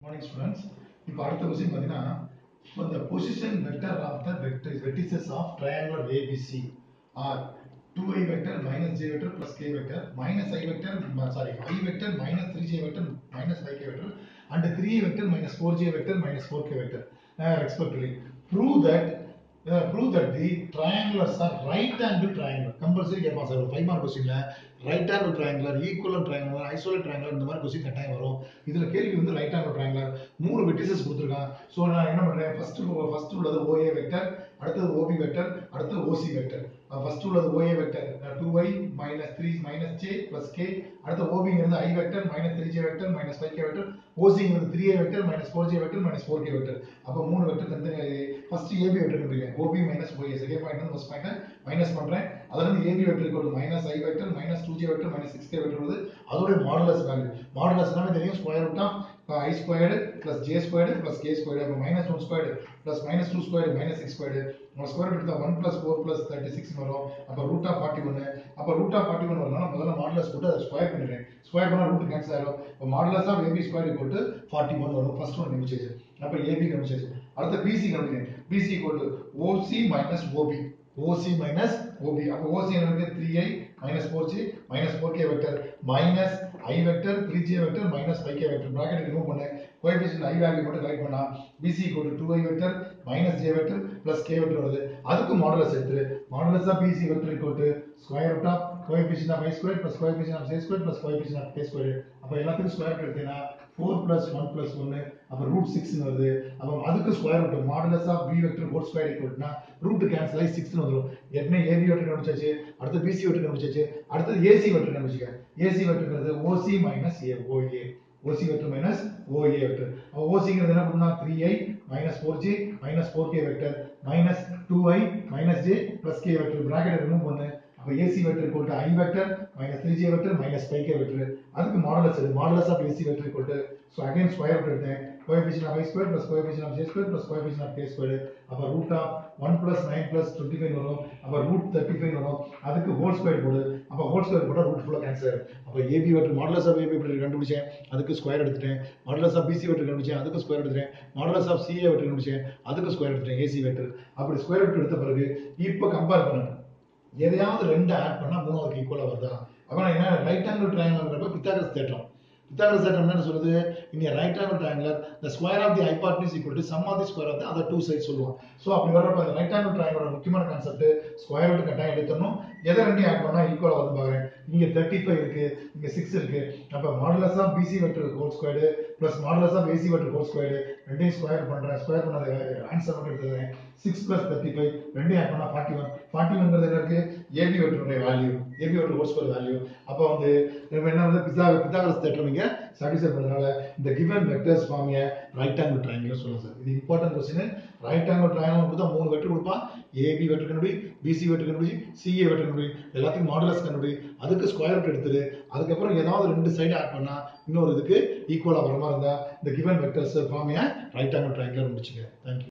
morning students இப்போ அடுத்த question பார்த்தீங்கன்னா இப்போ the position vector of the vector vertices of triangular ABC are 2i vector minus j vector plus k vector minus i vector uh, sorry i vector minus 3j vector minus 5k vector and 3i vector minus 4j vector minus 4k vector uh, respectively prove that uh, prove that the triangulars are right angle triangle compulsory கேட்பான் sir ஒரு five mark கொஸ்டின்ல right angle triangular equal triangular isolate triangular இந்த மாதிரி question கட்டாயம் வரும் இதுல கேள்வி வந்து ரைட் ஆங்கிள் ட்ரையாங்குலர் மூணு வெட்டிசஸ் கொடுத்துருக்கான் ஸோ நான் என்ன பண்றேன் ஃபர்ஸ்ட் ஃபர்ஸ்ட் உள்ளது ஓஏ வெக்டர் அடுத்தது ஓபி வெக்டர் அடுத்தது ஓசி வெக்டர் ஃபர்ஸ்ட் உள்ளது OA vector two y minus three minus j plus k அடுத்த ஓபிங்கிறது i vector minus three j vector minus five k vector ஓசிங்கிறது three a vector minus four j vector minus four k vector அப்போ மூணு vector தனித்தனி first AB vector கண்டுபிடிக்கிறேன் OB minus OA second point வந்து first point minus பண்றேன் அதுல இருந்து AB vector equal minus i vector minus two j vector minus six k vector வருது அதோட மாடுலஸ் வேல்யூ மாடுலஸ் எல்லாமே தெரியும் square root of i squared plus j squared plus k squared அப்போ minus one squared plus minus two squared minus six squared நம்ம square எடுத்தா one plus four plus thirty six வரும் அப்போ root of forty ஒன்று அப்போ root of forty one வரலாம் முதல்ல modulus போட்டு அதை ஸ்கொயர் பண்ணிடுறேன் ஸ்கொயர் பண்ணால் ரூட் கேன்சல் ஆகும் இப்போ modulus of AB square equal to forty one வரும் ஃபர்ஸ்ட் ஒன் நிமிஷம் அப்போ ஏபி கண்டுபிடிச்சாச்சு அடுத்து பிசி கண்டுபிடிக்கிறேன் BC equal to OC minus OB OC minus OB அப்போ ஓசி எனக்கு three i minus four g minus four k vector minus i vector three j vector minus five k vector bracket remove பண்ணேன் coefficient i value மட்டும் collect பண்ணா BC equal to i vector minus j vector plus k vector வருது அதுக்கு modulus எடுத்து modulus of BC vector equal to square root of coefficient of i square plus coefficient of j square plus coefficient of k square அப்போ எல்லாத்துக்கும் square root எடுத்தீங்கன்னா four plus one plus ஒன்று அப்போ root six வருது அப்போ அதுக்கு square root modulus of b vector whole square ஈக்குவல்னா root cancel ஆகி சிக்ஸ்னு வந்துடும் ஏற்கனவே ஏபி வெக்டர் கண்டுபிடிச்சாச்சு அடுத்து பிசி வெக்டர் கண்டுபிடிச்சாச்சு அடுத்தது ஏசி வெக்டர் கண்டுபிடிச்சிக்க ஏசி வெக்டர்ங்கிறது OC minus a OA OC vector minus OA vector அப்போ ஓசிங்கிறது என்ன பண்ணா three i minus four g minus four k vector minus two i minus j plus k vector bracket remove பண்ணு அப்போ AC vector equal to i vector minus three j vector minus five k vector அதுக்கு modulus எடு modulus of AC vector equal to so again square root எடுத்தேன் coefficient of i square plus coefficient of j square plus coefficient of k square அப்போ root of one plus nine plus twenty five வரும் அப்போ root thirty five வரும் அதுக்கு whole square போடு அப்போ whole square போட்டால் root ஃபுல்லாக கேன்சல் அப்போ AB vector modulus of AB vector கண்டுபிடிச்சேன் அதுக்கு ஸ்கொயர் எடுத்துட்டேன் மாடலஸ் ஆஃப் பிசி வெக்டர் கண்டுபிடிச்சேன் அதுக்கு ஸ்கொயர் எடுத்துட்டேன் மாடலஸ் ஆஃப் சிஏ வெக்டர் கண்டுபிடிச்சேன் அதுக்கு ஸ்கொயர் எடுத்துட்டேன் ஏசி வெக்டர் அப்படி ஸ்கொயர் வெக்டர் எடுத்த பிறகு இப்போ கம்பேர் பண்ணணும் எதையாவது ரெண்டு ஆட் பண்ணா மூணாவது ஈக்குவலா வருதா அப்ப நான் என்ன ரைட் ஆங்கிள் ட்ரையாங்கிள்ங்கிறப்ப பித்தாகரஸ் தேற்றம் பித்தாகரஸ் தேற்றம் என்ன சொல்லுது இங்க right angle triangular the square of the hypotenuse equal to sum of the square of the other two side சொல்லுவோம் ஸோ அப்படி வர்றப்ப அந்த ரைட் ஆங்கிள் ட்ரையாங்கலோட முக்கியமான கான்செப்ட் ஸ்கொயர் ரூட் கட்டாயம் எடுத்துடணும் எதை ரெண்டையும் ஆட் பண்ணா ஈக்குவலா வந்து பாக்குறேன் இங்க தேர்ட்டி ஃபைவ் இருக்கு இங்க சிக்ஸ் இருக்கு அப்ப modulus of BC vector whole squared plus modulus of AC vector whole squared ரெண்டையும் ஸ்கொயர் பண்றேன் ஸ்கொயர் பண்ணாத ஆன்சர் மட்டும் எடுத்துக்கிறேன் சிக்ஸ் பிளஸ் தேர்ட்டி ஃபைவ் ரெண்டையும் ஆட் பண்ணா ஃபார்ட்டி ஒன் ஃபார்ட்டி ஒன்ங்கிறது என்ன இருக்கு ஏபி வெக்டருடைய value AB vector whole square value அப்போ வந்து நம்ம என்ன வந்து பிசா பித்தாகரஸ் தேற்றம் இங்க சாட்டிஸ்ஃபை பண்றதுனால இந்த given vectors form right angle triangle சொல்லுங்க சார் இது important question right angle triangle கொடுத்தா மூணு வெக்டர் கொடுப்பான் ஏபி வெக்டர் கண்டுபிடி பிசி வெக்டர் கண்டுபிடி சிஏ வெக்டர் கண்டுபிடி எல்லாத்தையும் மாடுலஸ் கண்டுபிடி அதுக்கு ஸ்கொயர் ரூட் எடுத்துரு அதுக்கப்புறம் ஏதாவது ரெண்டு சைடு ஆட் பண்ணா இன்னொரு இதுக்கு ஈக்குவலா வர மாதிரி இருந்தா இந்த கிவன் வெக்டர்ஸ் ஃபார்மையா ரைட் ஆங்கிள் ட்ரையாங்கிள் முடிச்சுக்க தேங்க்யூ